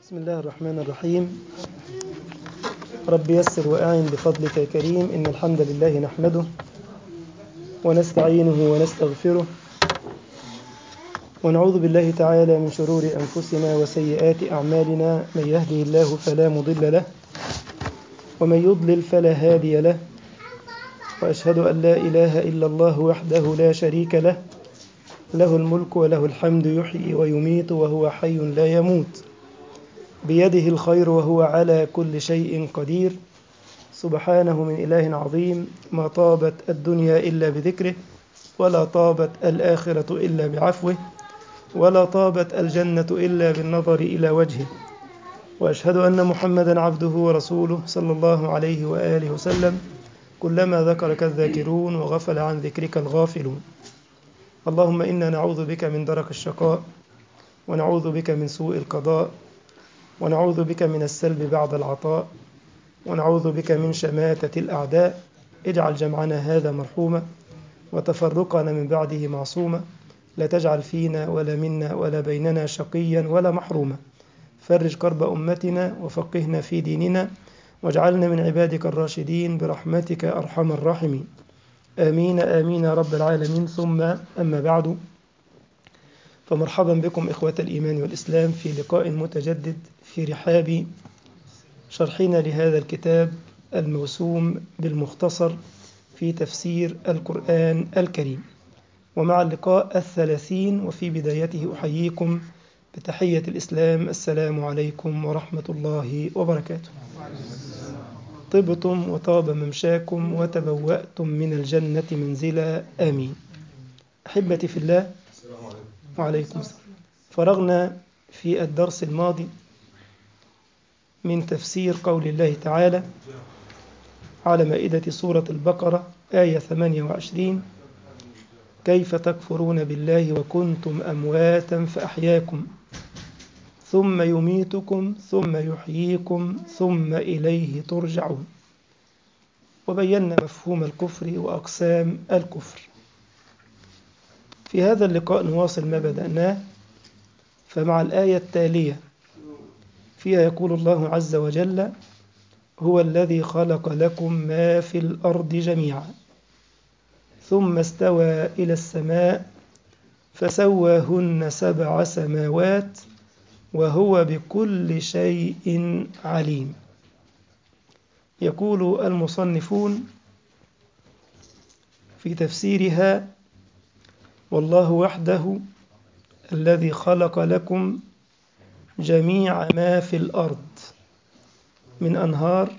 بسم الله الرحمن الرحيم رب يسر وأعن بفضلك يا كريم إن الحمد لله نحمده ونستعينه ونستغفره ونعوذ بالله تعالى من شرور أنفسنا وسيئات أعمالنا من يهده الله فلا مضل له ومن يضلل فلا هادي له وأشهد أن لا إله إلا الله وحده لا شريك له له الملك وله الحمد يحيي ويميت وهو حي لا يموت بيده الخير وهو على كل شيء قدير سبحانه من إله عظيم ما طابت الدنيا إلا بذكره ولا طابت الآخرة إلا بعفوه ولا طابت الجنة إلا بالنظر إلى وجهه وأشهد أن محمدا عبده ورسوله صلى الله عليه وآله وسلم كلما ذكرك الذاكرون وغفل عن ذكرك الغافلون اللهم إنا نعوذ بك من درك الشقاء ونعوذ بك من سوء القضاء ونعوذ بك من السلب بعد العطاء ونعوذ بك من شماتة الأعداء اجعل جمعنا هذا مرحوما وتفرقنا من بعده معصوما لا تجعل فينا ولا منا ولا بيننا شقيا ولا محروما فرج كرب أمتنا وفقهنا في ديننا واجعلنا من عبادك الراشدين برحمتك أرحم الراحمين آمين آمين يا رب العالمين ثم أما بعد فمرحبا بكم إخوة الإيمان والإسلام في لقاء متجدد في رحاب شرحنا لهذا الكتاب الموسوم بالمختصر في تفسير القرآن الكريم ومع اللقاء الثلاثين وفي بدايته أحييكم بتحية الإسلام السلام عليكم ورحمة الله وبركاته طبتم وطاب ممشاكم وتبوأتم من الجنة منزلا آمين أحبتي في الله وعليكم السلام فرغنا في الدرس الماضي من تفسير قول الله تعالى على مائدة سورة البقرة آية 28 كيف تكفرون بالله وكنتم أمواتا فأحياكم ثم يميتكم ثم يحييكم ثم إليه ترجعون وبينا مفهوم الكفر وأقسام الكفر في هذا اللقاء نواصل ما بدأناه فمع الآية التالية فيها يقول الله عز وجل هو الذي خلق لكم ما في الأرض جميعا ثم استوى إلى السماء فسواهن سبع سماوات وهو بكل شيء عليم يقول المصنفون في تفسيرها والله وحده الذي خلق لكم جميع ما في الأرض من أنهار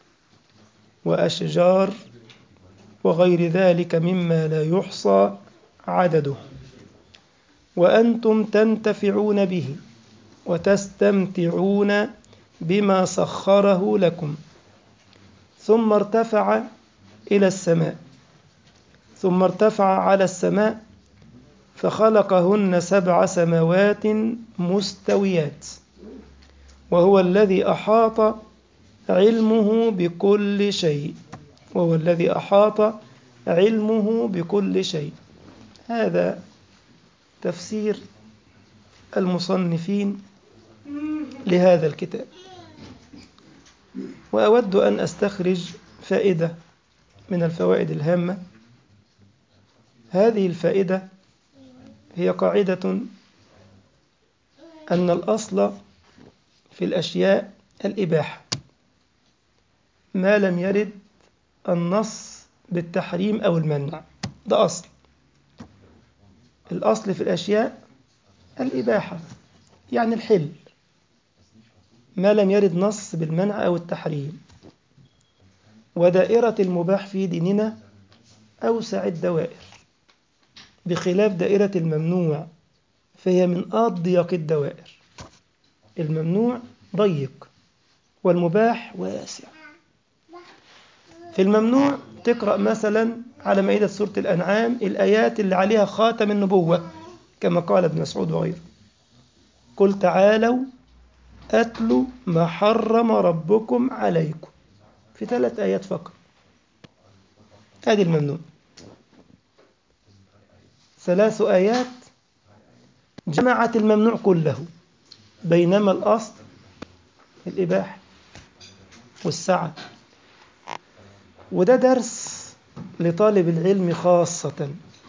وأشجار وغير ذلك مما لا يحصى عدده وأنتم تنتفعون به وتستمتعون بما سخره لكم ثم ارتفع إلى السماء ثم ارتفع على السماء فخلقهن سبع سماوات مستويات وهو الذي أحاط علمه بكل شيء وهو الذي أحاط علمه بكل شيء هذا تفسير المصنفين لهذا الكتاب وأود أن أستخرج فائدة من الفوائد الهامة هذه الفائدة هي قاعدة أن الأصل في الأشياء الإباحة ما لم يرد النص بالتحريم أو المنع ده أصل الأصل في الأشياء الإباحة يعني الحل ما لم يرد نص بالمنع أو التحريم ودائرة المباح في ديننا أوسع الدوائر بخلاف دائرة الممنوع فهي من أضيق الدوائر الممنوع ضيق والمباح واسع في الممنوع تقرأ مثلا على مائدة سورة الأنعام الآيات اللي عليها خاتم النبوة كما قال ابن مسعود وغيره قل تعالوا أتلوا ما حرم ربكم عليكم في ثلاث آيات فقط هذه الممنوع ثلاث آيات جمعت الممنوع كله بينما الأصل الإباحة والسعة وده درس لطالب العلم خاصة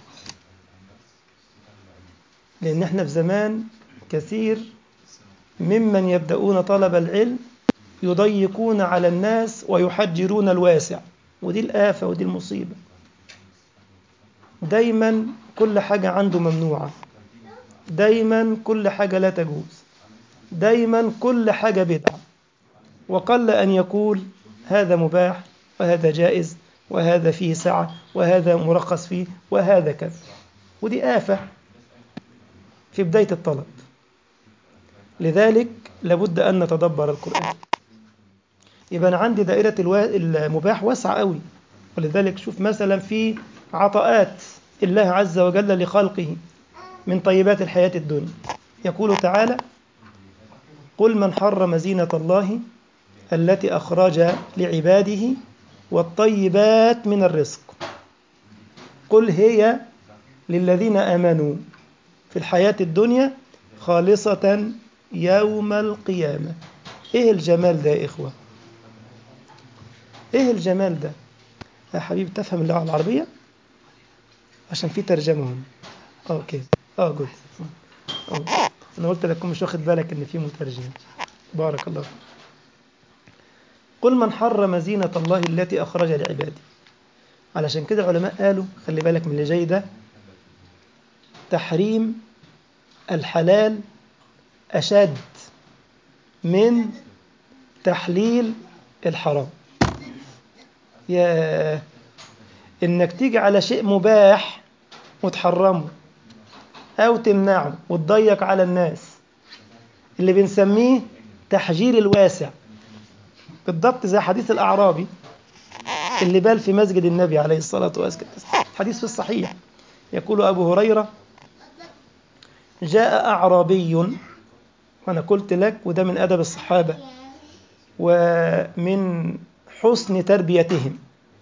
لأن احنا في زمان كثير ممن يبدأون طلب العلم يضيقون على الناس ويحجرون الواسع ودي الآفة ودي المصيبة دايما كل حاجة عنده ممنوعة دايما كل حاجة لا تجوز دايما كل حاجة بدعة وقل أن يقول هذا مباح وهذا جائز وهذا فيه سعة وهذا مرخص فيه وهذا كذا ودي آفة في بداية الطلب لذلك لابد أن نتدبر القرآن يبقى أنا عندي دائرة الوا... المباح واسعة قوي ولذلك شوف مثلا في عطاءات الله عز وجل لخلقه من طيبات الحياة الدنيا يقول تعالى قل من حرم زينة الله التي أخرج لعباده والطيبات من الرزق قل هي للذين آمنوا في الحياة الدنيا خالصة يوم القيامة إيه الجمال ده يا إخوة إيه الجمال ده يا حبيبي تفهم اللغة العربية عشان في ترجمة هنا أوكي اه جود أوه. انا قلت لكم مش واخد بالك ان في مترجم بارك الله قل من حرم زينة الله التي أخرج لعباده علشان كده العلماء قالوا خلي بالك من اللي جاي ده تحريم الحلال أشد من تحليل الحرام يا إنك تيجي على شيء مباح وتحرمه أو تمنعه وتضيق على الناس اللي بنسميه تحجير الواسع بالضبط زي حديث الأعرابي اللي بال في مسجد النبي عليه الصلاة والسلام حديث في الصحيح يقول أبو هريرة جاء أعرابي وأنا قلت لك وده من أدب الصحابة ومن حسن تربيتهم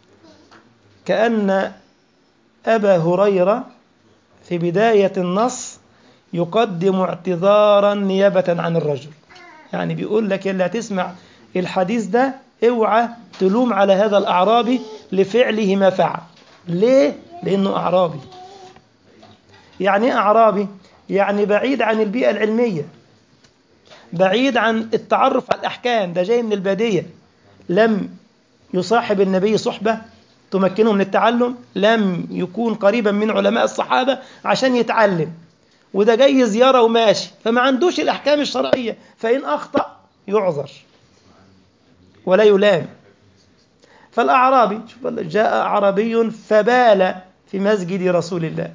كأن أبا هريرة في بداية النص يقدم اعتذارا نيابة عن الرجل يعني بيقول لك اللي هتسمع الحديث ده اوعى تلوم على هذا الأعرابي لفعله ما فعل ليه؟ لأنه أعرابي يعني ايه أعرابي؟ يعني بعيد عن البيئة العلمية بعيد عن التعرف على الأحكام ده جاي من البادية لم يصاحب النبي صحبة تمكنه من التعلم لم يكون قريبا من علماء الصحابة عشان يتعلم وده جاي زيارة وماشي فما عندوش الأحكام الشرعية فإن أخطأ يعذر ولا يلام فالأعرابي شوف جاء أعرابي فبال في مسجد رسول الله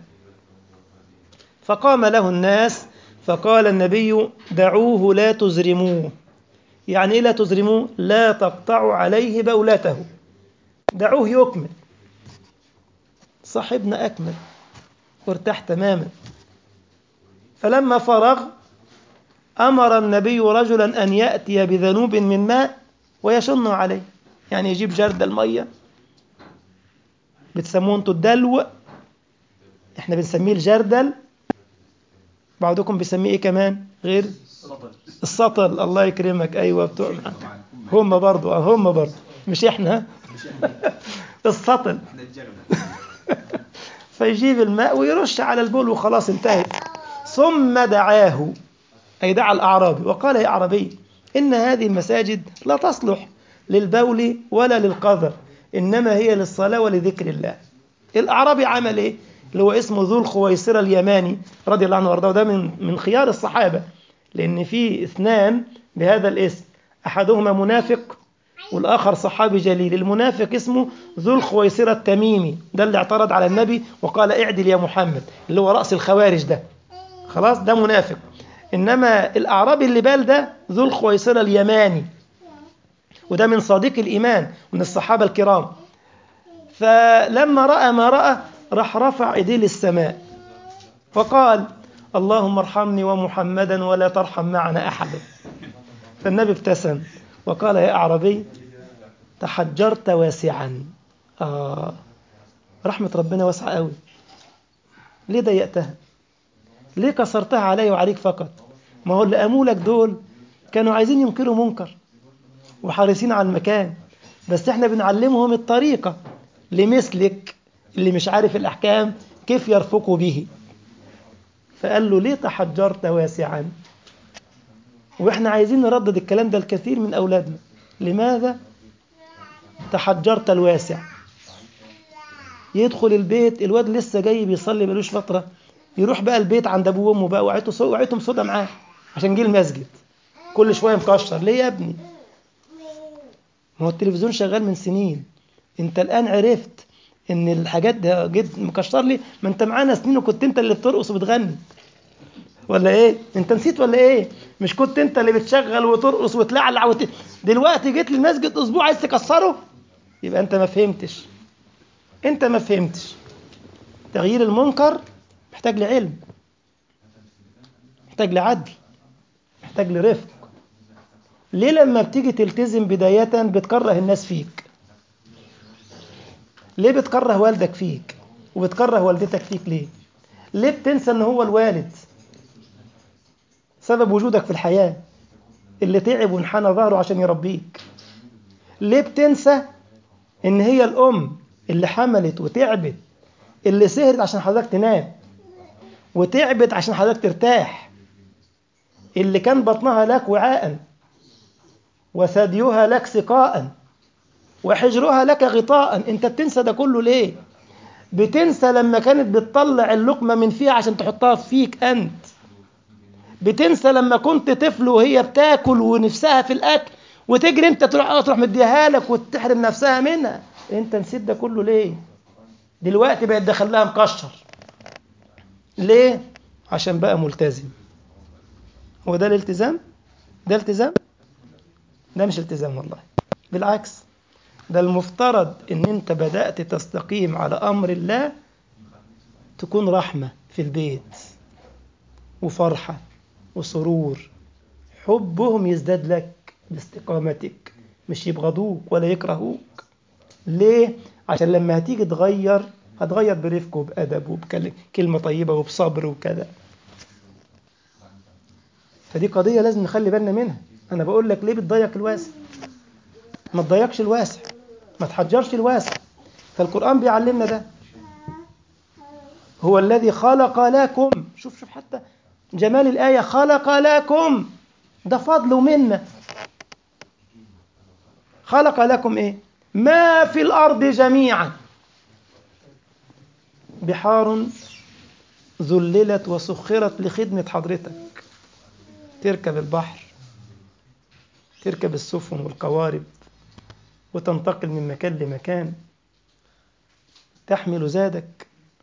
فقام له الناس فقال النبي دعوه لا تزرموه يعني إيه لا تزرموه لا تقطعوا عليه بولته دعوه يكمل صاحبنا أكمل وارتاح تماما فلما فرغ أمر النبي رجلا أن يأتي بذنوب من ماء ويشن عليه يعني يجيب جرد المية بتسموه انتوا الدلو احنا بنسميه الجردل بعضكم بيسميه ايه كمان غير السطل الله يكرمك ايوه بتوع هم برضو هم برضو مش احنا السطل فيجيب الماء ويرش على البول وخلاص انتهت ثم دعاه أي دعا الأعرابي وقال يا أعرابي إن هذه المساجد لا تصلح للبول ولا للقذر إنما هي للصلاة ولذكر الله الأعرابي عمل إيه؟ اللي هو اسمه ذو الخويصرة اليماني رضي الله عنه وارضاه ده من من خيار الصحابة لأن في اثنان بهذا الاسم أحدهما منافق والآخر صحابي جليل المنافق اسمه ذو الخويصرة التميمي ده اللي اعترض على النبي وقال اعدل يا محمد اللي هو رأس الخوارج ده خلاص ده منافق إنما الأعرابي اللي بال ده ذو الخويصرة اليماني وده من صديق الإيمان من الصحابة الكرام فلما رأى ما رأى راح رفع إيديه للسماء وقال اللهم ارحمني ومحمدا ولا ترحم معنا أحدا فالنبي ابتسم وقال يا أعربي تحجرت واسعا آه رحمة ربنا واسعة قوي ليه ضيقتها ليه كسرتها علي وعليك فقط ما هو اللي قاموا لك دول كانوا عايزين ينكروا منكر وحريصين على المكان بس احنا بنعلمهم الطريقة لمثلك اللي مش عارف الأحكام كيف يرفق به فقال له ليه تحجرت واسعا واحنا عايزين نردد الكلام ده الكثير من أولادنا لماذا تحجرت الواسع يدخل البيت الواد لسه جاي بيصلي ملوش فترة يروح بقى البيت عند ابوه وامه بقى وعيته صو... وعيتهم سودا معاه عشان جه المسجد كل شويه مكشر ليه يا ابني ما هو التلفزيون شغال من سنين انت الان عرفت ان الحاجات ده جد مكشر لي ما انت معانا سنين وكنت انت اللي بترقص وبتغني ولا ايه انت نسيت ولا ايه مش كنت انت اللي بتشغل وترقص وتلعلع وت... دلوقتي جيت للمسجد اسبوع عايز تكسره يبقى انت ما فهمتش انت ما فهمتش تغيير المنكر محتاج لعلم محتاج لعدل محتاج لرفق ليه لما بتيجي تلتزم بداية بتكره الناس فيك ليه بتكره والدك فيك وبتكره والدتك فيك ليه ليه بتنسى ان هو الوالد سبب وجودك في الحياة اللي تعب وانحنى ظهره عشان يربيك ليه بتنسى ان هي الام اللي حملت وتعبت اللي سهرت عشان حضرتك تنام وتعبت عشان حضرتك ترتاح اللي كان بطنها لك وعاء وثديها لك سقاء وحجرها لك غطاء انت بتنسى ده كله ليه بتنسى لما كانت بتطلع اللقمة من فيها عشان تحطها فيك انت بتنسى لما كنت طفل وهي بتاكل ونفسها في الاكل وتجري انت تروح تروح مديها لك وتحرم نفسها منها انت نسيت ده كله ليه دلوقتي بقت داخل لها مكشر ليه عشان بقى ملتزم هو ده الالتزام ده التزام ده مش التزام والله بالعكس ده المفترض ان انت بدأت تستقيم على امر الله تكون رحمة في البيت وفرحة وسرور حبهم يزداد لك باستقامتك مش يبغضوك ولا يكرهوك ليه عشان لما هتيجي تغير هتغير برفق وبأدب وبكلمة طيبة وبصبر وكذا فدي قضية لازم نخلي بالنا منها أنا بقول لك ليه بتضيق الواسع ما تضيقش الواسع ما تحجرش الواسع فالقرآن بيعلمنا ده هو الذي خلق لكم شوف شوف حتى جمال الآية خلق لكم ده فضل ومنة خلق لكم إيه ما في الأرض جميعا بحار ذللت وسخرت لخدمة حضرتك تركب البحر تركب السفن والقوارب وتنتقل من مكان لمكان تحمل زادك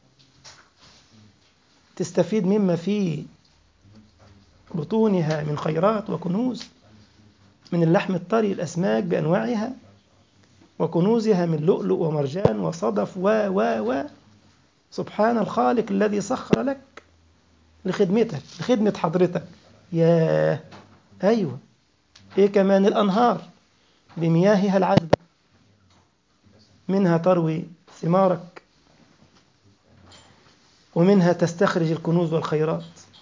تستفيد مما في بطونها من خيرات وكنوز من اللحم الطري الأسماك بأنواعها وكنوزها من لؤلؤ ومرجان وصدف و و و سبحان الخالق الذي سخر لك لخدمتك لخدمة حضرتك يا أيوة إيه كمان الأنهار بمياهها العذبة منها تروي ثمارك ومنها تستخرج الكنوز والخيرات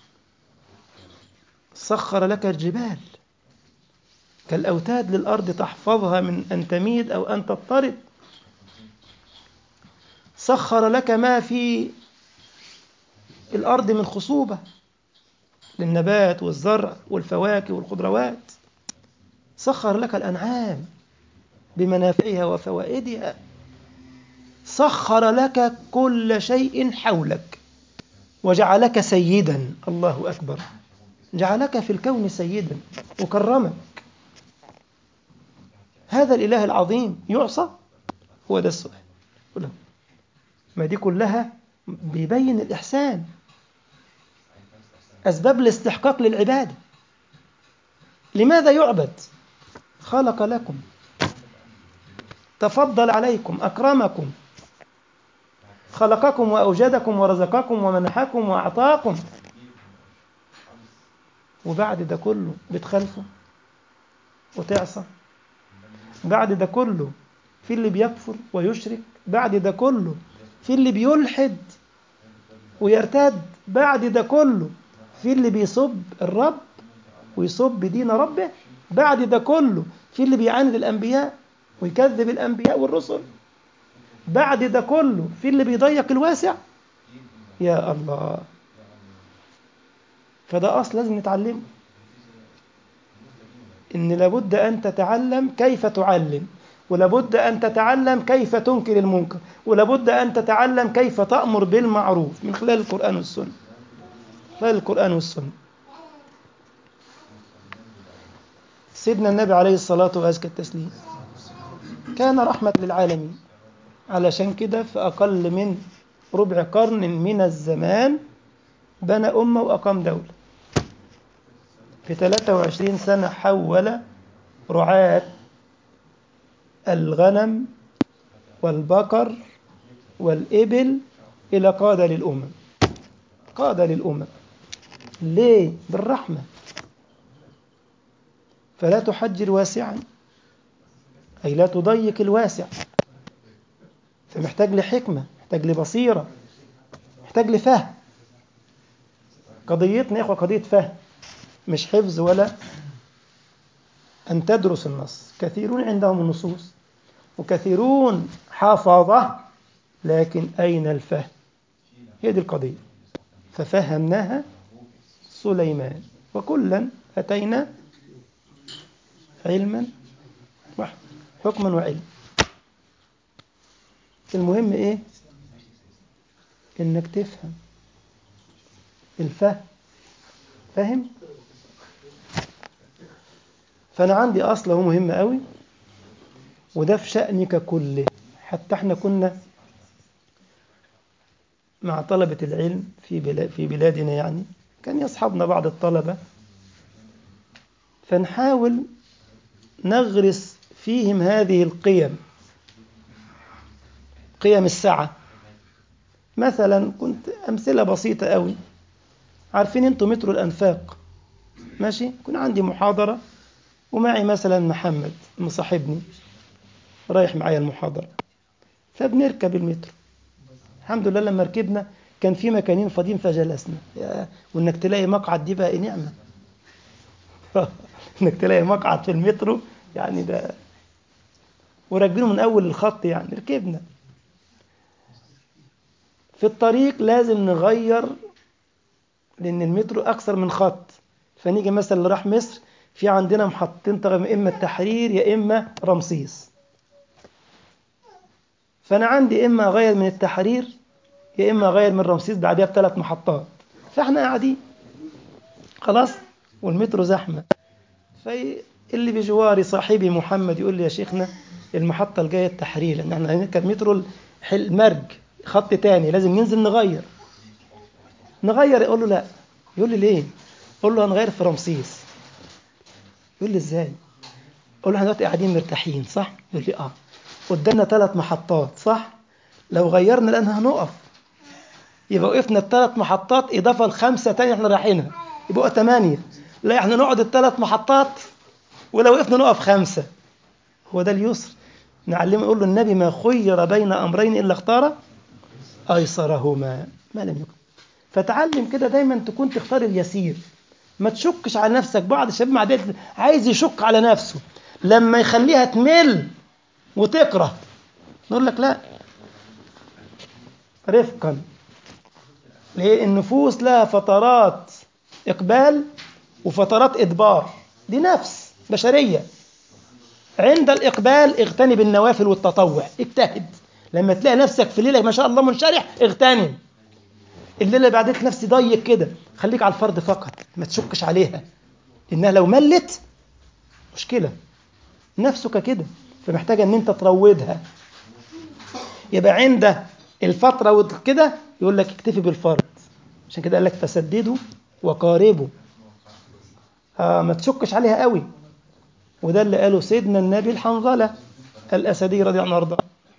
سخر لك الجبال كالأوتاد للأرض تحفظها من أن تميد أو أن تضطرب سخر لك ما في الأرض من خصوبة للنبات والزرع والفواكه والخضروات سخر لك الأنعام بمنافعها وفوائدها سخر لك كل شيء حولك وجعلك سيدا الله أكبر جعلك في الكون سيدا وكرمك هذا الإله العظيم يعصى هو ده السؤال ما دي كلها بيبين الإحسان أسباب الاستحقاق للعبادة لماذا يعبد خلق لكم تفضل عليكم أكرمكم خلقكم وأوجدكم ورزقكم ومنحكم وأعطاكم وبعد ده كله بتخلفه وتعصى بعد ده كله في اللي بيكفر ويشرك بعد ده كله في اللي بيلحد ويرتد بعد ده كله في اللي بيصب الرب ويصب دين ربه بعد ده كله في اللي بيعاند الأنبياء ويكذب الأنبياء والرسل بعد ده كله في اللي بيضيق الواسع يا الله فده أصل لازم نتعلمه إن لابد أن تتعلم كيف تعلم ولابد أن تتعلم كيف تنكر المنكر ولابد أن تتعلم كيف تأمر بالمعروف من خلال القرآن والسنة خلال القرآن والسنة سيدنا النبي عليه الصلاة وأزكى التسليم كان رحمة للعالمين علشان كده في أقل من ربع قرن من الزمان بنى أمة وأقام دولة في 23 سنة حول رعاة الغنم والبقر والإبل إلى قادة للأمم قادة للأمم ليه؟ بالرحمة فلا تحجر واسعا أي لا تضيق الواسع فمحتاج لحكمة محتاج لبصيرة محتاج لفهم قضيتنا يا إخوة قضية فهم مش حفظ ولا أن تدرس النص كثيرون عندهم النصوص وكثيرون حافظة لكن أين الفهم هي دي القضية ففهمناها سليمان وكلا أتينا علما حكما وعلم المهم ايه انك تفهم الفهم فاهم فانا عندي اصل هو مهم قوي وده في شأنك كله حتى احنا كنا مع طلبة العلم في بلاد في بلادنا يعني كان يصحبنا بعض الطلبة فنحاول نغرس فيهم هذه القيم قيم الساعة مثلا كنت أمثلة بسيطة قوي عارفين انتوا مترو الأنفاق ماشي كنت عندي محاضرة ومعي مثلا محمد مصاحبني رايح معايا المحاضرة فبنركب المترو الحمد لله لما ركبنا كان في مكانين فاضيين فجلسنا وانك تلاقي مقعد دي بقى إيه نعمة انك تلاقي مقعد في المترو يعني ده وراكبينه من اول الخط يعني ركبنا في الطريق لازم نغير لان المترو اكثر من خط فنيجي مثلا اللي راح مصر في عندنا محطتين طبعا اما التحرير يا اما رمسيس فانا عندي اما اغير من التحرير يا اما اغير من رمسيس بعدها بثلاث محطات فاحنا قاعدين خلاص والمترو زحمه فاللي بجواري صاحبي محمد يقول لي يا شيخنا المحطه الجايه التحرير لان احنا هنركب مترو المرج خط تاني لازم ننزل نغير نغير يقول له لا يقول لي ليه اقول له هنغير في رمسيس يقول لي ازاي اقول له احنا دلوقتي قاعدين مرتاحين صح يقول لي اه قدامنا ثلاث محطات صح لو غيرنا الان هنقف يبقى وقفنا الثلاث محطات اضافه لخمسه تاني احنا رايحينها يبقى ثمانيه لا احنا نقعد الثلاث محطات ولو وقفنا نقف خمسه هو ده اليسر نعلمه يقول له النبي ما خير بين امرين الا اختار ايسرهما ما لم يكن فتعلم كده دايما تكون تختار اليسير ما تشكش على نفسك بعض الشباب مع عايز يشك على نفسه لما يخليها تمل وتكره نقول لك لا رفقا ليه النفوس لها فترات إقبال وفترات إدبار دي نفس بشرية عند الإقبال اغتنم بالنوافل والتطوع اجتهد لما تلاقي نفسك في ليلة ما شاء الله منشرح اغتنم الليلة بعدت نفسي ضيق كده خليك على الفرد فقط ما تشكش عليها إنها لو ملت مشكلة نفسك كده فمحتاجة ان انت تروضها يبقى عند الفترة وكده يقول لك اكتفي بالفرض عشان كده قال لك فسددوا وقاربوا آه ما تشكش عليها قوي وده اللي قاله سيدنا النبي الحنظلة الأسدي رضي الله عنه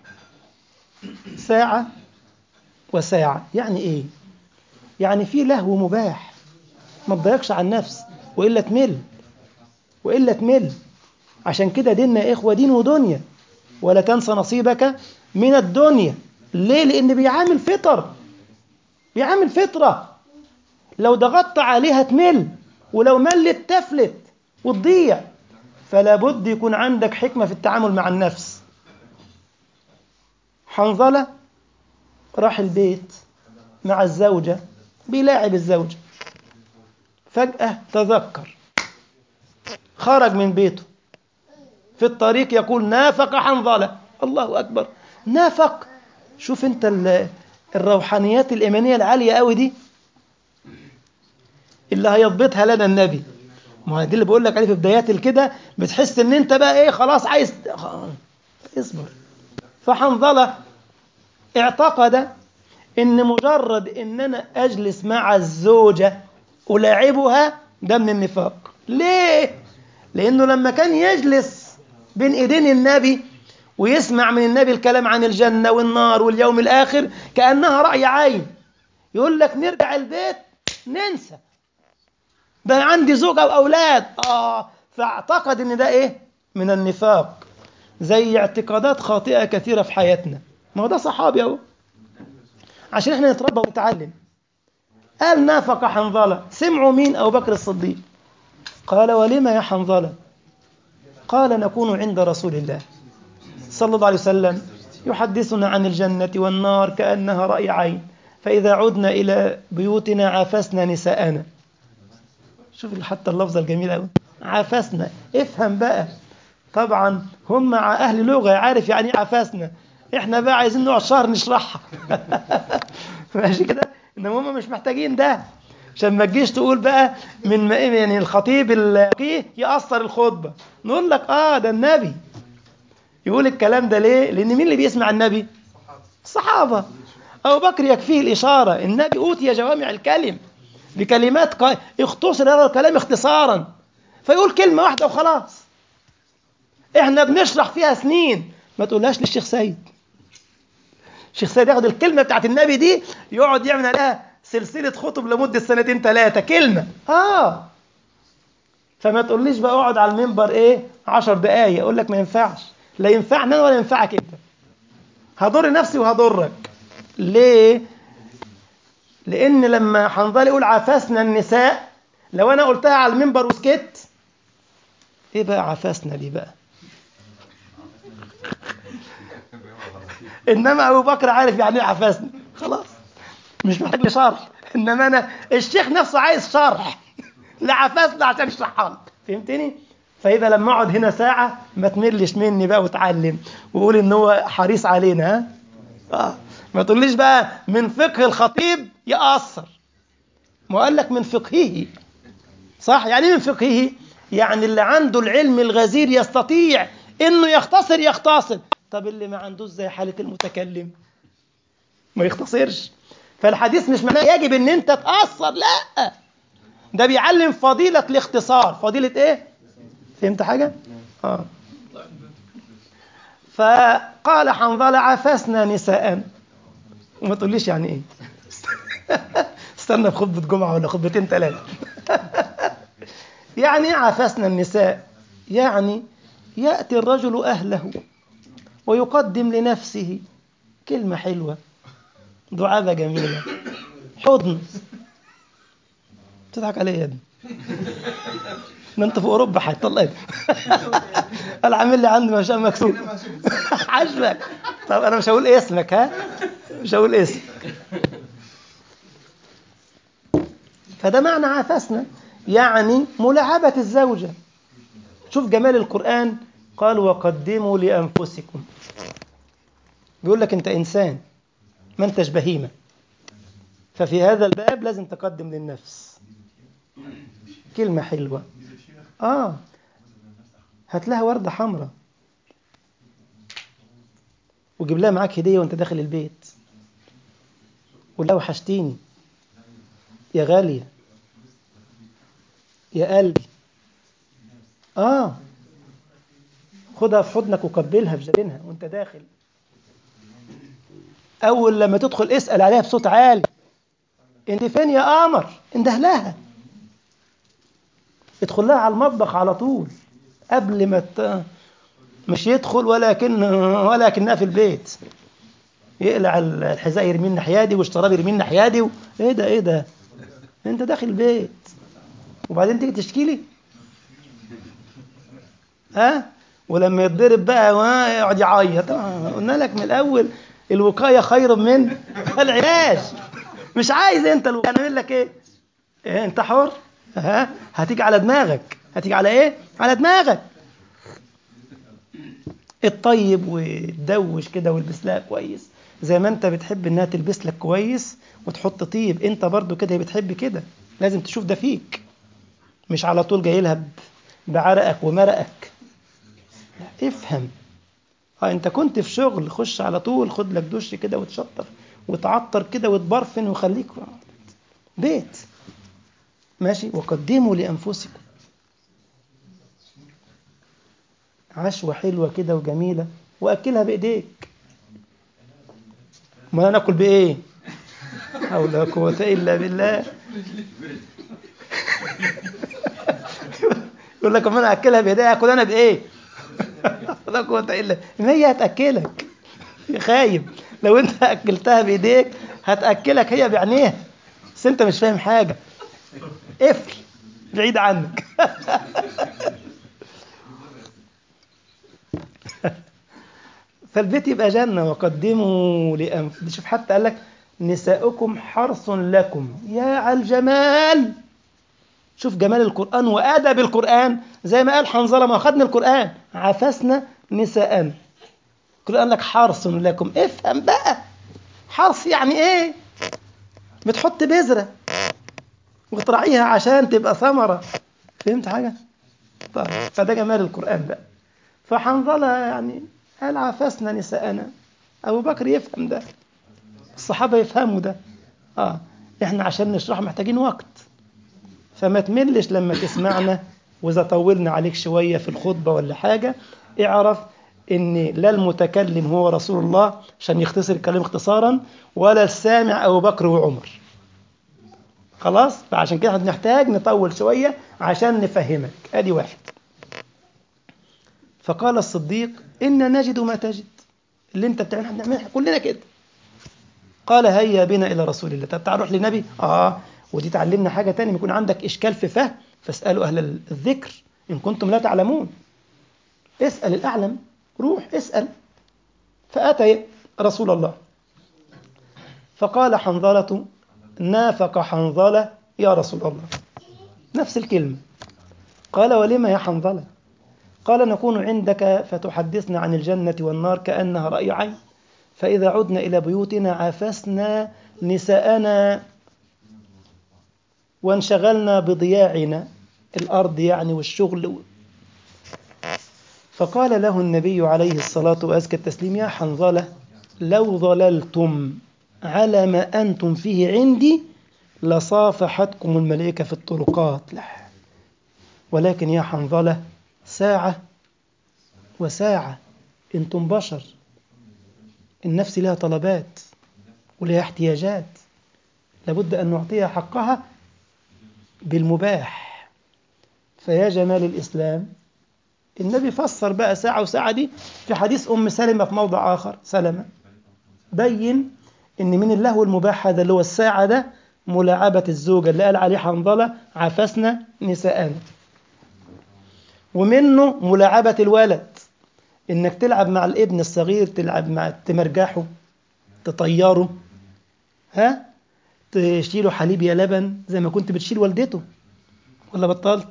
ساعة وساعة يعني ايه يعني في لهو مباح ما تضيقش على النفس وإلا تمل وإلا تمل عشان كده ديننا يا إخوة دين ودنيا ولا تنسى نصيبك من الدنيا ليه لأن بيعامل فطر بيعامل فطرة لو ضغطت عليها تمل ولو ملت تفلت وتضيع فلا بد يكون عندك حكمة في التعامل مع النفس حنظلة راح البيت مع الزوجة بيلاعب الزوجة فجأة تذكر خرج من بيته في الطريق يقول نافق حنظلة الله أكبر نافق شوف انت الروحانيات الإيمانية العالية قوي دي اللي هيضبطها لنا النبي ما دي اللي بقول لك عليه في بدايات الكده بتحس ان انت بقى ايه خلاص عايز اصبر فحنظله اعتقد ان مجرد ان انا اجلس مع الزوجه الاعبها ده من النفاق ليه لانه لما كان يجلس بين ايدين النبي ويسمع من النبي الكلام عن الجنه والنار واليوم الاخر كانها راي عين يقول لك نرجع البيت ننسى ده عندي زوجة وأولاد آه فاعتقد إن ده إيه من النفاق زي اعتقادات خاطئة كثيرة في حياتنا ما هو ده صحابي أهو عشان إحنا نتربى ونتعلم قال نافق حنظلة سمعوا مين أبو بكر الصديق قال ولما يا حنظلة قال نكون عند رسول الله صلى الله عليه وسلم يحدثنا عن الجنة والنار كأنها رأي عين فإذا عدنا إلى بيوتنا عافسنا نساءنا شوف حتى اللفظة الجميلة قوي عافسنا افهم بقى طبعا هم مع أهل لغة عارف يعني ايه عافسنا احنا بقى عايزين نقعد شهر نشرحها ماشي كده انما هم مش محتاجين ده عشان ما تجيش تقول بقى من يعني الخطيب الفقيه يأثر الخطبة نقول لك اه ده النبي يقول الكلام ده ليه لان مين اللي بيسمع النبي الصحابة أبو بكر يكفيه الإشارة النبي أوتي جوامع الكلم بكلمات قا... اختصر هذا الكلام اختصارا فيقول كلمة واحدة وخلاص احنا بنشرح فيها سنين ما تقولهاش للشيخ سيد الشيخ سيد ياخد الكلمة بتاعت النبي دي يقعد يعمل عليها سلسلة خطب لمدة سنتين ثلاثة كلمة اه فما تقوليش بقى اقعد على المنبر ايه عشر دقايق اقول لك ما ينفعش لا ينفعني ولا ينفعك انت هضر نفسي وهضرك ليه لان لما حنظله يقول عافسنا النساء لو انا قلتها على المنبر وسكت ايه بقى عافسنا دي بقى انما ابو بكر عارف يعني ايه عفاسني خلاص مش محتاج لي شرح انما انا الشيخ نفسه عايز شرح لعفاسنا عشان يشرحها لك فهمتني فيبقى لما اقعد هنا ساعه ما تملش مني بقى وتعلم وقول ان هو حريص علينا ها اه ما تقوليش بقى من فقه الخطيب يأثر ما قال لك من فقهه صح يعني من فقهه يعني اللي عنده العلم الغزير يستطيع انه يختصر يختصر طب اللي ما عندوش زي حالة المتكلم ما يختصرش فالحديث مش معناه يجب ان انت تأثر لا ده بيعلم فضيلة الاختصار فضيلة ايه فهمت حاجة اه فقال حنظلة عفسنا نساء وما تقوليش يعني ايه استنى في خطبة جمعة ولا خطبتين ثلاثة يعني ايه عفسنا النساء يعني يأتي الرجل أهله ويقدم لنفسه كلمة حلوة دعابة جميلة حضن تضحك علي يا ابني ما انت في اوروبا هيطلع ايه انا عامل لي عندي مشان مكسور عاجبك طب انا مش هقول اسمك ها مش هقول اسمك فده معنى عافسنا يعني ملاعبة الزوجة شوف جمال القرآن قال وقدموا لأنفسكم بيقول لك أنت إنسان ما أنتش بهيمة ففي هذا الباب لازم تقدم للنفس كلمة حلوة آه هات لها وردة حمراء وجيب لها معاك هدية وانت داخل البيت قول لها وحشتيني يا غالية يا قلبي آه خدها في حضنك وقبلها في جبينها وانت داخل أول لما تدخل اسأل عليها بصوت عالي انت فين يا قمر انده لها ادخل لها على المطبخ على طول قبل ما ت... مش يدخل ولكن ولكنها في البيت يقلع الحذاء يرمي الناحيه دي والشراب يرمي الناحيه دي و... ايه ده ايه ده انت داخل البيت وبعدين تيجي تشكي لي ها ولما يتضرب بقى وا- يقعد يعيط آه، قلنا لك من الاول الوقايه خير من العلاج مش عايز انت الوقايه نعمل لك ايه إيه انت حر ها هتيجي على دماغك هتيجي على ايه على دماغك الطيب وتدوش كده والبس لها كويس زي ما انت بتحب انها تلبس لك كويس وتحط طيب انت برضو كده هي بتحب كده لازم تشوف ده فيك مش على طول جاي لها ب- بعرقك ومرقك لا افهم اه انت كنت في شغل خش على طول خد لك دش كده وتشطف وتعطر كده وتبرفن وخليك بيت ماشي وقدموا لانفسكم عشوة حلوة كده وجميلة وأكلها بإيديك ما ناكل بإيه حول ولا قوة إلا بالله يقول لك أما أنا أكلها بإيدي أكل أنا بإيه لا قوة إلا ما هي هتأكلك يا خايب لو أنت أكلتها بإيديك هتأكلك هي بعينيها بس أنت مش فاهم حاجة قفل بعيد عنك فالبيت يبقى جنة وقدموا لأنفسكم شوف حتى قال لك نساؤكم حرث لكم يا على الجمال شوف جمال القرآن وأدب القرآن زي ما قال حنظلة ما أخذنا القرآن عفسنا نساءنا القرآن لك حرث لكم افهم بقى حرث يعني ايه بتحط بذرة وتراعيها عشان تبقى ثمرة فهمت حاجة طيب فده جمال القرآن بقى فحنظلة يعني قال عفسنا نساءنا أبو بكر يفهم ده الصحابة يفهموا ده آه إحنا عشان نشرح محتاجين وقت فما تملش لما تسمعنا وإذا طولنا عليك شوية في الخطبة ولا حاجة اعرف إن لا المتكلم هو رسول الله عشان يختصر الكلام اختصارا ولا السامع أبو بكر وعمر خلاص فعشان كده نحتاج نطول شوية عشان نفهمك ادي واحد فقال الصديق إن نجد ما تجد اللي انت بتعمله احنا بنعمله كلنا كده قال هيا بنا إلى رسول الله طب تعال نروح للنبي آه ودي تعلمنا حاجة تانية يكون عندك إشكال في فهم فاسألوا أهل الذكر إن كنتم لا تعلمون اسأل الأعلم روح اسأل فأتى رسول الله فقال حنظلة نافق حنظلة يا رسول الله نفس الكلمة قال ولم يا حنظلة قال نكون عندك فتحدثنا عن الجنة والنار كأنها رأي عين فإذا عدنا إلى بيوتنا عافسنا نساءنا وانشغلنا بضياعنا الأرض يعني والشغل فقال له النبي عليه الصلاة وأزكى التسليم يا حنظلة لو ظللتم على ما أنتم فيه عندي لصافحتكم الملائكة في الطرقات لا ولكن يا حنظلة ساعة وساعة انتم بشر النفس لها طلبات ولها احتياجات لابد أن نعطيها حقها بالمباح فيا جمال الإسلام النبي فسر بقى ساعة وساعة دي في حديث أم سلمة في موضع آخر سلمة بين إن من اللهو المباح هذا اللي هو الساعة ده ملاعبة الزوجة اللي قال عليه حنظلة عفسنا نساءنا ومنه ملاعبة الولد إنك تلعب مع الابن الصغير تلعب مع تمرجحه تطيره ها تشيله حليب يا لبن زي ما كنت بتشيل والدته ولا بطلت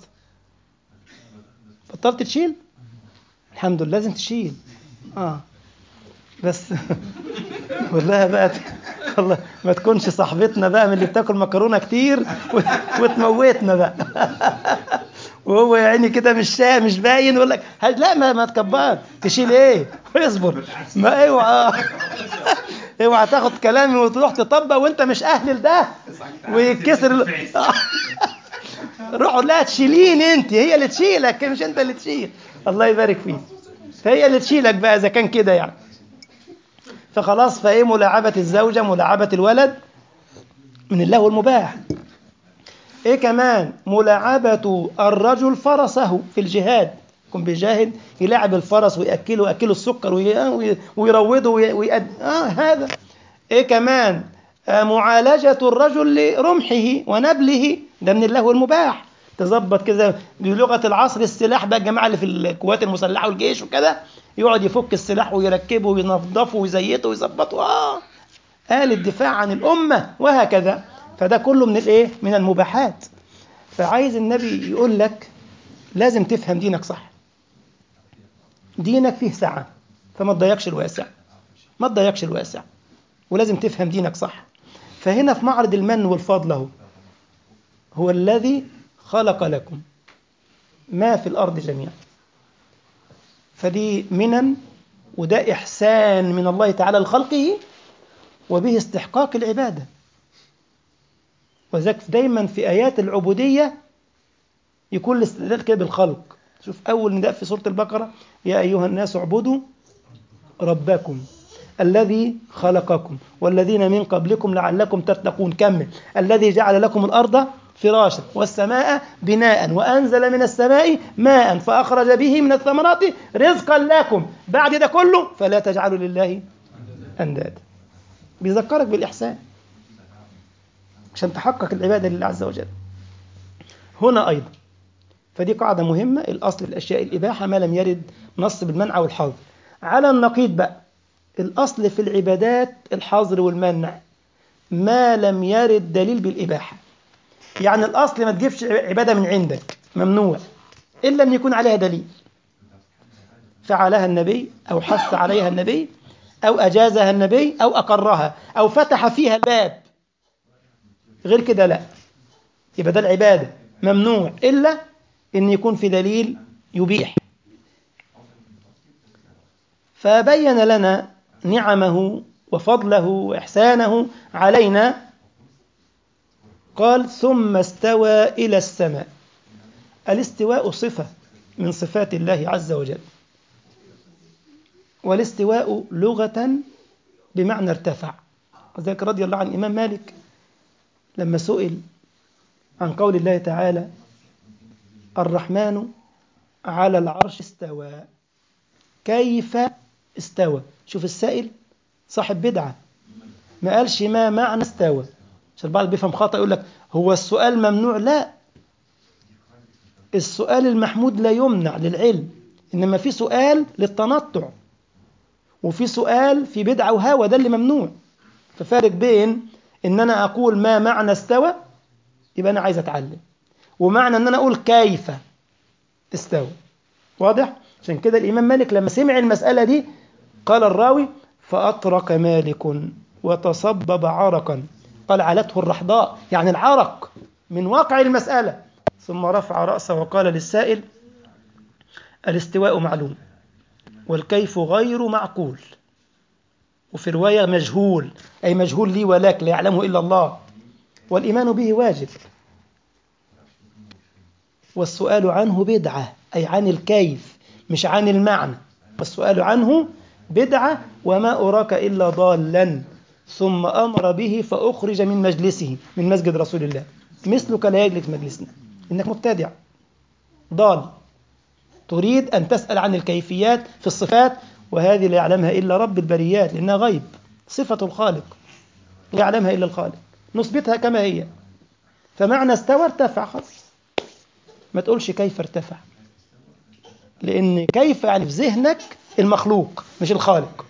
بطلت تشيل الحمد لله لازم تشيل اه بس والله بقى والله ما تكونش صاحبتنا بقى من اللي بتاكل مكرونه كتير وتموتنا بقى وهو يا عيني كده مش شا مش باين يقول لك لا ما ما تكبر تشيل ايه اصبر ما اوعى اوعى تاخد كلامي وتروح تطبق وانت مش اهل لده ويتكسر ال... روحوا لا تشيلين انت هي اللي تشيلك مش انت اللي تشيل الله يبارك فيك فهي اللي تشيلك بقى اذا كان كده يعني فخلاص فايه ملاعبه الزوجه ملاعبه الولد من الله المباح ايه كمان ملاعبة الرجل فرسه في الجهاد يكون بيجاهد يلعب الفرس ويأكله ويأكله السكر ويروضه ويأد... آه هذا ايه كمان آه معالجة الرجل لرمحه ونبله ده من الله المباح تظبط كده بلغة العصر السلاح بقى الجماعة اللي في القوات المسلحة والجيش وكده يقعد يفك السلاح ويركبه وينظفه ويزيته ويظبطه اه آل الدفاع عن الأمة وهكذا فده كله من الايه من المباحات فعايز النبي يقول لك لازم تفهم دينك صح دينك فيه سعة فما تضيقش الواسع ما تضيقش الواسع ولازم تفهم دينك صح فهنا في معرض المن والفضل اهو هو الذي خلق لكم ما في الأرض جميعا فدي منن وده إحسان من الله تعالى لخلقه وبه استحقاق العبادة وذلك دايما في آيات العبودية يكون الاستدلال كده بالخلق شوف أول نداء في سورة البقرة يا أيها الناس اعبدوا ربكم الذي خلقكم والذين من قبلكم لعلكم تتقون كمل الذي جعل لكم الأرض فراشا والسماء بناء وأنزل من السماء ماء فأخرج به من الثمرات رزقا لكم بعد ده كله فلا تجعلوا لله أندادا بيذكرك بالإحسان عشان تحقق العبادة لله عز وجل هنا أيضا فدي قاعدة مهمة الأصل في الأشياء الإباحة ما لم يرد نص بالمنع والحظر على النقيض بقى الأصل في العبادات الحظر والمنع ما لم يرد دليل بالإباحة يعني الأصل ما تجيبش عبادة من عندك ممنوع إلا أن يكون عليها دليل فعلها النبي أو حث عليها النبي أو أجازها النبي أو أقرها أو فتح فيها الباب غير كده لا يبقى ده العبادة ممنوع إلا أن يكون في دليل يبيح فبين لنا نعمه وفضله وإحسانه علينا قال ثم استوى إلى السماء الاستواء صفة من صفات الله عز وجل والاستواء لغة بمعنى ارتفع وذلك رضي الله عن الإمام مالك لما سئل عن قول الله تعالى الرحمن على العرش استوى كيف استوى شوف السائل صاحب بدعة ما قالش ما معنى استوى عشان البعض بيفهم خطأ يقول لك هو السؤال ممنوع لا السؤال المحمود لا يمنع للعلم إنما في سؤال للتنطع وفي سؤال في بدعة وهوى ده اللي ممنوع ففارق بين إن أنا أقول ما معنى استوى يبقى أنا عايز أتعلم ومعنى إن أنا أقول كيف استوى واضح؟ عشان كده الإمام مالك لما سمع المسألة دي قال الراوي فأطرق مالك وتصبب عرقا قال علته الرحضاء يعني العرق من واقع المسألة ثم رفع رأسه وقال للسائل الاستواء معلوم والكيف غير معقول وفي رواية مجهول أي مجهول لي ولك لا يعلمه إلا الله والإيمان به واجب والسؤال عنه بدعة أي عن الكيف مش عن المعنى والسؤال عنه بدعة وما أراك إلا ضالا ثم أمر به فأخرج من مجلسه من مسجد رسول الله مثلك لا يجلس مجلسنا إنك مبتدع ضال تريد أن تسأل عن الكيفيات في الصفات وهذه لا يعلمها إلا رب البريات لأنها غيب صفة الخالق لا يعلمها إلا الخالق نثبتها كما هي فمعنى استوى ارتفع خلاص ما تقولش كيف ارتفع لأن كيف يعني في ذهنك المخلوق مش الخالق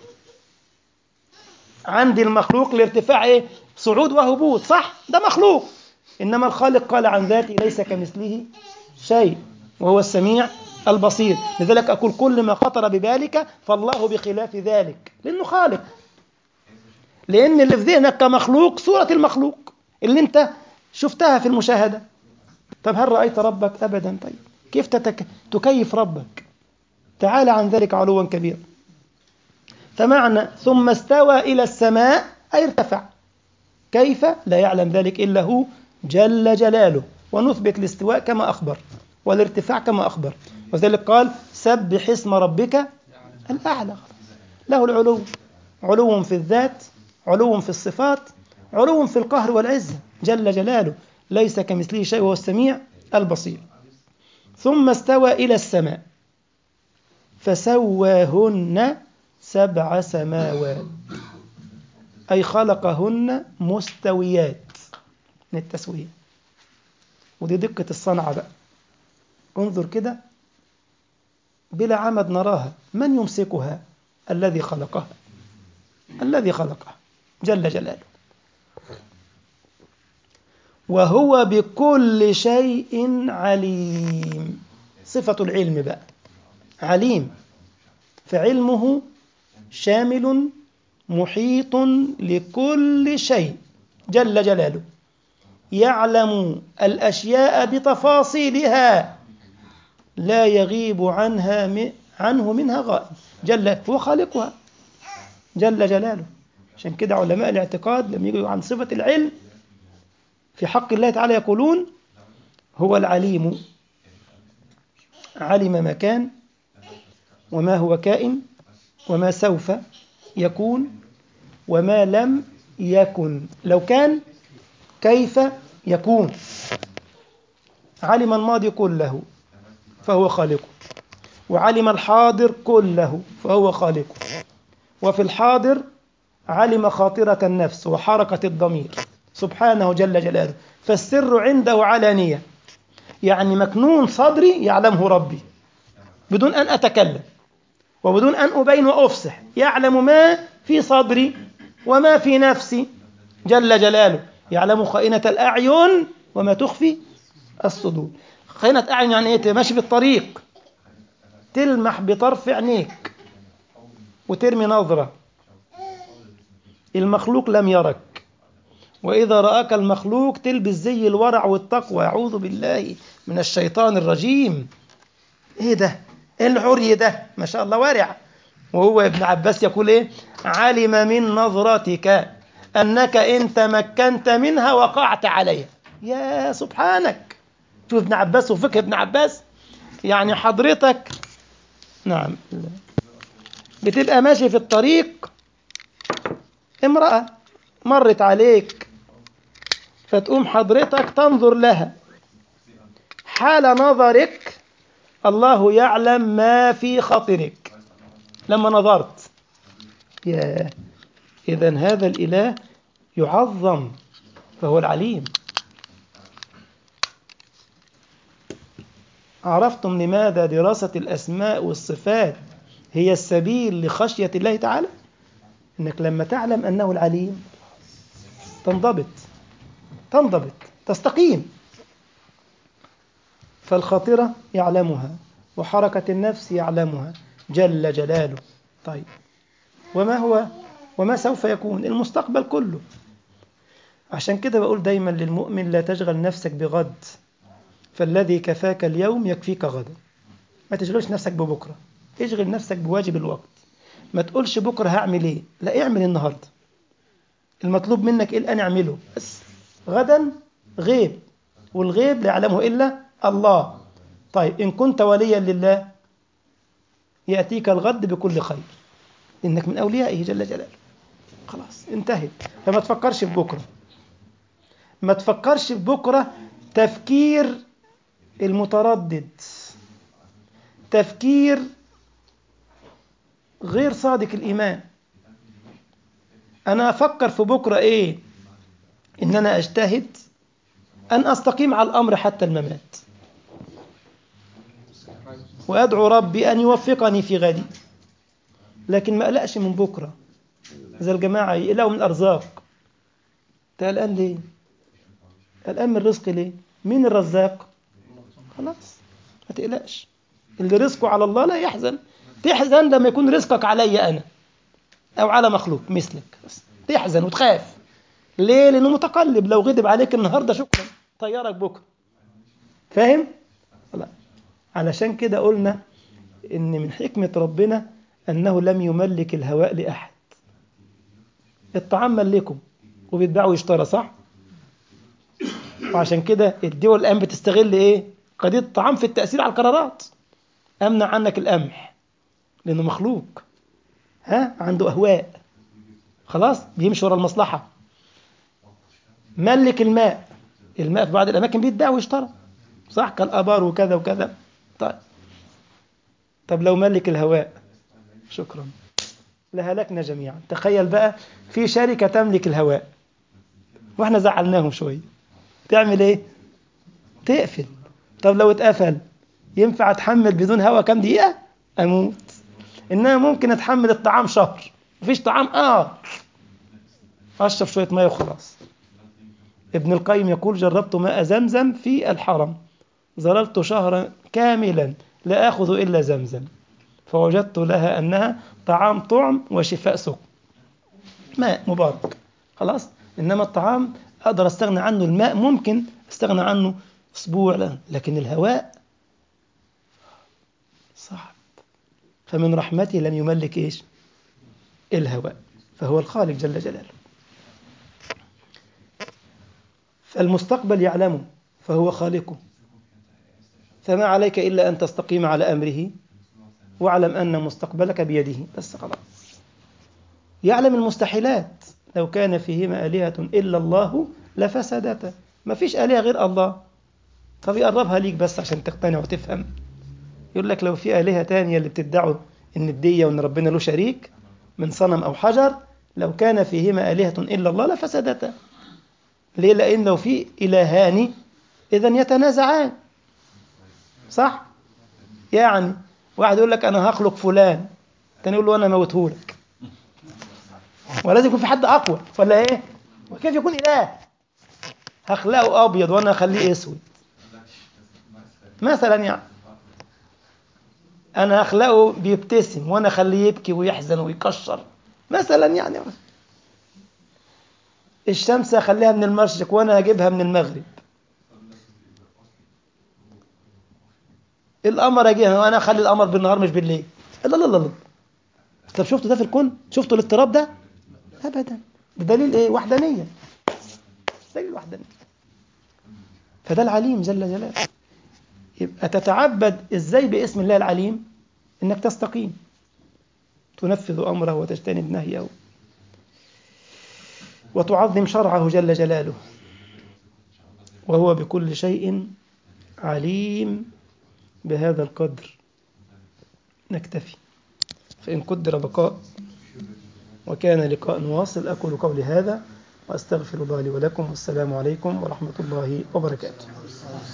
عندي المخلوق الارتفاع ايه صعود وهبوط صح ده مخلوق انما الخالق قال عن ذاته ليس كمثله شيء وهو السميع البصير لذلك اقول كل ما خطر ببالك فالله بخلاف ذلك لانه خالق لان اللي في ذهنك كمخلوق صوره المخلوق اللي انت شفتها في المشاهده طب هل رايت ربك ابدا طيب كيف تتك... تكيف ربك تعالى عن ذلك علوا كبيرا فمعنى ثم استوى إلى السماء أي ارتفع كيف لا يعلم ذلك إلا هو جل جلاله ونثبت الاستواء كما أخبر والارتفاع كما أخبر وذلك قال سبح اسم ربك الأعلى له العلو علو في الذات علو في الصفات علو في القهر والعزة جل جلاله ليس كمثله شيء وهو السميع البصير ثم استوى إلى السماء فسواهن سبع سماوات أي خلقهن مستويات من التسوية ودي دقة الصنعة بقى انظر كده بلا عمد نراها من يمسكها الذي خلقها الذي خلقها جل جلاله وهو بكل شيء عليم صفة العلم بقى عليم فعلمه شامل محيط لكل شيء جل جلاله يعلم الأشياء بتفاصيلها لا يغيب عنها عنه منها غائب جل هو خالقها جل جلاله عشان كده علماء الاعتقاد لما يجوا عن صفة العلم في حق الله تعالى يقولون هو العليم علم ما كان وما هو كائن وما سوف يكون وما لم يكن لو كان كيف يكون علم الماضي كله فهو خالقه وعلم الحاضر كله فهو خالقه وفي الحاضر علم خاطرة النفس وحركة الضمير سبحانه جل جلاله فالسر عنده علانية يعني مكنون صدري يعلمه ربي بدون أن أتكلم وبدون أن أبين وأفصح يعلم ما في صدري وما في نفسي جل جلاله يعلم خائنة الأعين وما تخفي الصدور خائنة أعين يعني إيه ماشي بالطريق تلمح بطرف عينيك وترمي نظرة المخلوق لم يرك وإذا رآك المخلوق تلبس زي الورع والتقوى أعوذ بالله من الشيطان الرجيم إيه ده إيه العري ده ما شاء الله وارع وهو ابن عباس يقول إيه علم من نظرتك أنك إن تمكنت منها وقعت عليها يا سبحانك شوف ابن عباس وفقه ابن عباس يعني حضرتك نعم بتبقى ماشي في الطريق امرأة مرت عليك فتقوم حضرتك تنظر لها حال نظرك الله يعلم ما في خاطرك لما نظرت يا إذا هذا الإله يعظم فهو العليم عرفتم لماذا دراسة الأسماء والصفات هي السبيل لخشية الله تعالى إنك لما تعلم أنه العليم تنضبط تنضبط تستقيم فالخاطرة يعلمها وحركة النفس يعلمها جل جلاله طيب وما هو وما سوف يكون المستقبل كله عشان كده بقول دايما للمؤمن لا تشغل نفسك بغد فالذي كفاك اليوم يكفيك غدا ما تشغلش نفسك ببكرة اشغل نفسك بواجب الوقت ما تقولش بكرة هعمل ايه لا اعمل النهاردة المطلوب منك ايه الان اعمله بس غدا غيب والغيب لا يعلمه الا الله طيب ان كنت وليا لله ياتيك الغد بكل خير انك من اوليائه جل جلاله خلاص انتهت فما تفكرش في بكره ما تفكرش في بكره تفكير المتردد تفكير غير صادق الإيمان أنا أفكر في بكرة إيه إن أنا أجتهد أن أستقيم على الأمر حتى الممات وأدعو ربي أن يوفقني في غدي لكن ما أقلقش من بكرة زي الجماعة يقلقوا من الأرزاق قلقان ليه قلقان من الرزق ليه مين الرزاق خلاص ما تقلقش اللي رزقه على الله لا يحزن تحزن لما يكون رزقك علي أنا أو على مخلوق مثلك بس تحزن وتخاف ليه لأنه متقلب لو غضب عليك النهاردة شكرا طيارك بكرة فاهم لا علشان كده قلنا إن من حكمة ربنا أنه لم يملك الهواء لأحد الطعام ملكه وبيتباع ويشترى صح وعشان كده الدول الآن بتستغل إيه قضية الطعام في التأثير على القرارات أمنع عنك القمح لأنه مخلوق ها عنده أهواء خلاص بيمشي ورا المصلحة ملك الماء الماء في بعض الأماكن بيتباع ويشترى صح كالآبار وكذا وكذا طيب طب لو ملك الهواء شكرا لهلكنا جميعا تخيل بقى في شركة تملك الهواء واحنا زعلناهم شوية تعمل ايه تقفل طب لو اتقفل ينفع أتحمل بدون هوا كام دقيقة أموت إنما ممكن أتحمل الطعام شهر مفيش طعام آه أشرب شوية مية وخلاص ابن القيم يقول جربت ماء زمزم في الحرم ظللت شهرا كاملا لا آخذ إلا زمزم فوجدت لها أنها طعام طعم وشفاء سقم ماء مبارك خلاص إنما الطعام أقدر أستغنى عنه الماء ممكن أستغنى عنه أسبوع لا. لكن الهواء صعب فمن رحمته لم يملك إيش الهواء فهو الخالق جل جلاله فالمستقبل يعلمه فهو خالقه فما عليك إلا أن تستقيم على أمره واعلم أن مستقبلك بيده بس خلاص يعلم المستحيلات لو كان فيهما آلهة إلا الله لفسدتا ما فيش آلهة غير الله طب يقربها ليك بس عشان تقتنع وتفهم يقول لك لو في آلهة تانية اللي بتدعوا إن الدية وإن ربنا له شريك من صنم أو حجر لو كان فيهما آلهة إلا الله لفسدتا ليه لأن لو في إلهان إذا يتنازعان صح يعني واحد يقول لك أنا هخلق فلان تاني يقول له أنا موتهولك ولازم يكون في حد أقوى ولا إيه وكيف يكون إله هخلقه أبيض وأنا أخليه أسود مثلا يعني أنا أخلقه بيبتسم وأنا أخليه يبكي ويحزن ويكشر مثلا يعني الشمس أخليها من المشرق وأنا أجيبها من المغرب القمر أجيبها وأنا أخلي القمر بالنهار مش بالليل لا لا لا لا طب شفتوا ده في الكون شفتوا الاضطراب ده أبدا ده دليل إيه وحدانية دليل وحدانية فده العليم جل جلاله يبقى تتعبد إزاي باسم الله العليم إنك تستقيم تنفذ أمره وتجتنب نهيه وتعظم شرعه جل جلاله وهو بكل شيء عليم بهذا القدر نكتفي فإن قدر بقاء وكان لقاء واصل أقول قولي هذا وأستغفر الله لي ولكم والسلام عليكم ورحمة الله وبركاته